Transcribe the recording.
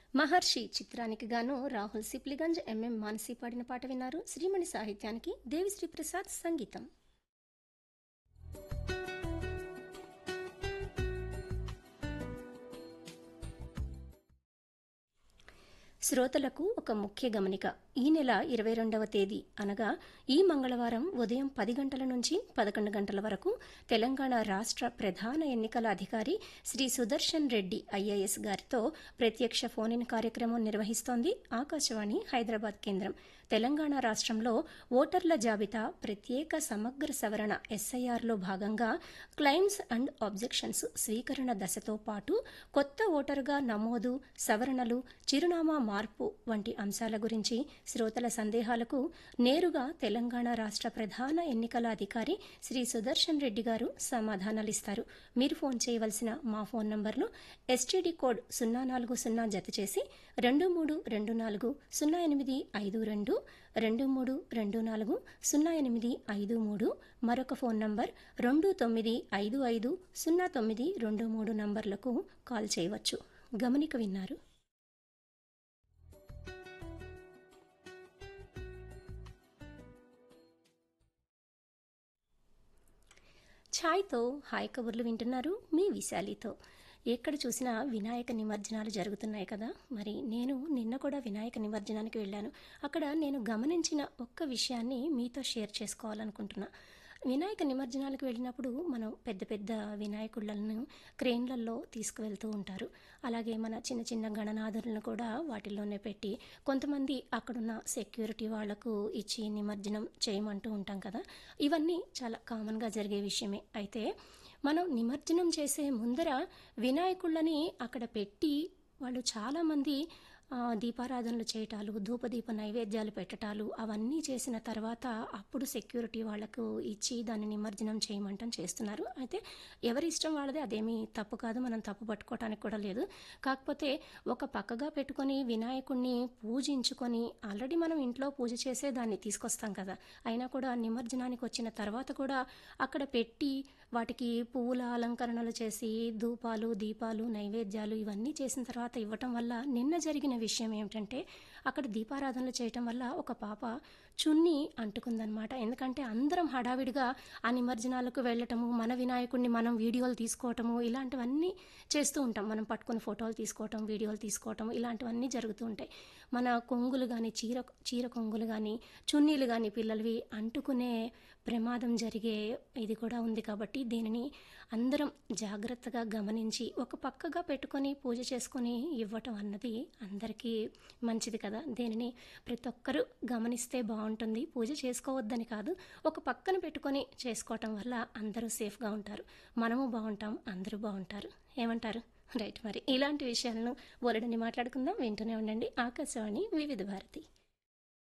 మహర్షి చిత్రానికి గాను రాహుల్ సిప్లిగంజ్ ఎంఎం మానసి పాడిన పాట విన్నారు శ్రీమణి సాహిత్యానికి దేవిశ్రీ ప్రసాద్ సంగీతం శ్రోతలకు ఒక ముఖ్య గమనిక ఈ నెల ఇరవై రెండవ తేదీ అనగా ఈ మంగళవారం ఉదయం పది గంటల నుంచి పదకొండు గంటల వరకు తెలంగాణ రాష్ట్ర ప్రధాన ఎన్నికల అధికారి శ్రీ సుదర్శన్ రెడ్డి ఐఏఎస్ గారితో ప్రత్యక్ష ఫోన్ ఇన్ కార్యక్రమం నిర్వహిస్తోంది ఆకాశవాణి హైదరాబాద్ కేంద్రం తెలంగాణ రాష్ట్రంలో ఓటర్ల జాబితా ప్రత్యేక సమగ్ర సవరణ ఎస్ఐఆర్లో భాగంగా క్లెయిమ్స్ అండ్ ఆబ్జెక్షన్స్ స్వీకరణ దశతో పాటు కొత్త ఓటరుగా నమోదు సవరణలు చిరునామా మార్పు వంటి అంశాల గురించి శ్రోతల సందేహాలకు నేరుగా తెలంగాణ రాష్ట్ర ప్రధాన ఎన్నికల అధికారి శ్రీ సుదర్శన్ రెడ్డి గారు సమాధానాలిస్తారు మీరు ఫోన్ చేయవలసిన మా ఫోన్ నంబర్ను ఎస్టీడీ కోడ్ సున్నా నాలుగు సున్నా జత చేసి రెండు మూడు రెండు నాలుగు సున్నా ఎనిమిది ఐదు రెండు రెండు మూడు రెండు నాలుగు సున్నా ఎనిమిది ఐదు మూడు మరొక ఫోన్ నంబర్ రెండు తొమ్మిది ఐదు ఐదు సున్నా తొమ్మిది రెండు మూడు నంబర్లకు కాల్ చేయవచ్చు గమనిక విన్నారు ఛాయ్తో హాయ్ కబుర్లు వింటున్నారు మీ విశాలితో ఎక్కడ చూసినా వినాయక నిమజ్జనాలు జరుగుతున్నాయి కదా మరి నేను నిన్న కూడా వినాయక నిమజ్జనానికి వెళ్ళాను అక్కడ నేను గమనించిన ఒక్క విషయాన్ని మీతో షేర్ చేసుకోవాలనుకుంటున్నా వినాయక నిమజ్జనాలకు వెళ్ళినప్పుడు మనం పెద్ద పెద్ద వినాయకుళ్ళను క్రేన్లలో తీసుకువెళ్తూ ఉంటారు అలాగే మన చిన్న చిన్న గణనాథులను కూడా వాటిల్లోనే పెట్టి కొంతమంది అక్కడున్న సెక్యూరిటీ వాళ్లకు ఇచ్చి నిమజ్జనం చేయమంటూ ఉంటాం కదా ఇవన్నీ చాలా కామన్గా జరిగే విషయమే అయితే మనం నిమజ్జనం చేసే ముందర వినాయకుళ్ళని అక్కడ పెట్టి వాళ్ళు చాలామంది దీపారాధనలు చేయటాలు ధూపదీప నైవేద్యాలు పెట్టటాలు అవన్నీ చేసిన తర్వాత అప్పుడు సెక్యూరిటీ వాళ్లకు ఇచ్చి దాన్ని నిమజ్జనం చేయమంటం చేస్తున్నారు అయితే ఎవరి ఇష్టం వాళ్ళదే అదేమీ తప్పు కాదు మనం తప్పు పట్టుకోవటానికి కూడా లేదు కాకపోతే ఒక పక్కగా పెట్టుకొని వినాయకుడిని పూజించుకొని ఆల్రెడీ మనం ఇంట్లో పూజ చేసే దాన్ని తీసుకొస్తాం కదా అయినా కూడా నిమజ్జనానికి వచ్చిన తర్వాత కూడా అక్కడ పెట్టి వాటికి పువ్వుల అలంకరణలు చేసి ధూపాలు దీపాలు నైవేద్యాలు ఇవన్నీ చేసిన తర్వాత ఇవ్వటం వల్ల నిన్న జరిగిన విషయం ఏమిటంటే అక్కడ దీపారాధనలు చేయటం వల్ల ఒక పాప చున్ని అంటుకుందనమాట ఎందుకంటే అందరం హడావిడిగా ఆ నిమజ్జనాలకు వెళ్ళటము మన వినాయకుడిని మనం వీడియోలు తీసుకోవటము ఇలాంటివన్నీ చేస్తూ ఉంటాం మనం పట్టుకుని ఫోటోలు తీసుకోవటం వీడియోలు తీసుకోవటం ఇలాంటివన్నీ జరుగుతూ ఉంటాయి మన కొంగులు కానీ చీర చీర కొంగులు కానీ చున్నీలు కానీ పిల్లలవి అంటుకునే ప్రమాదం జరిగే ఇది కూడా ఉంది కాబట్టి దీనిని అందరం జాగ్రత్తగా గమనించి ఒక పక్కగా పెట్టుకొని పూజ చేసుకొని ఇవ్వటం అన్నది అందరికీ మంచిది కదా దీనిని ప్రతి ఒక్కరూ గమనిస్తే బాగుంటుంది పూజ చేసుకోవద్దని కాదు ఒక పక్కన పెట్టుకొని చేసుకోవటం వల్ల అందరూ సేఫ్గా ఉంటారు మనము బాగుంటాం అందరూ బాగుంటారు ఏమంటారు రైట్ మరి ఇలాంటి విషయాలను బోలెడని మాట్లాడుకుందాం వింటూనే ఉండండి ఆకాశవాణి వివిధ భారతి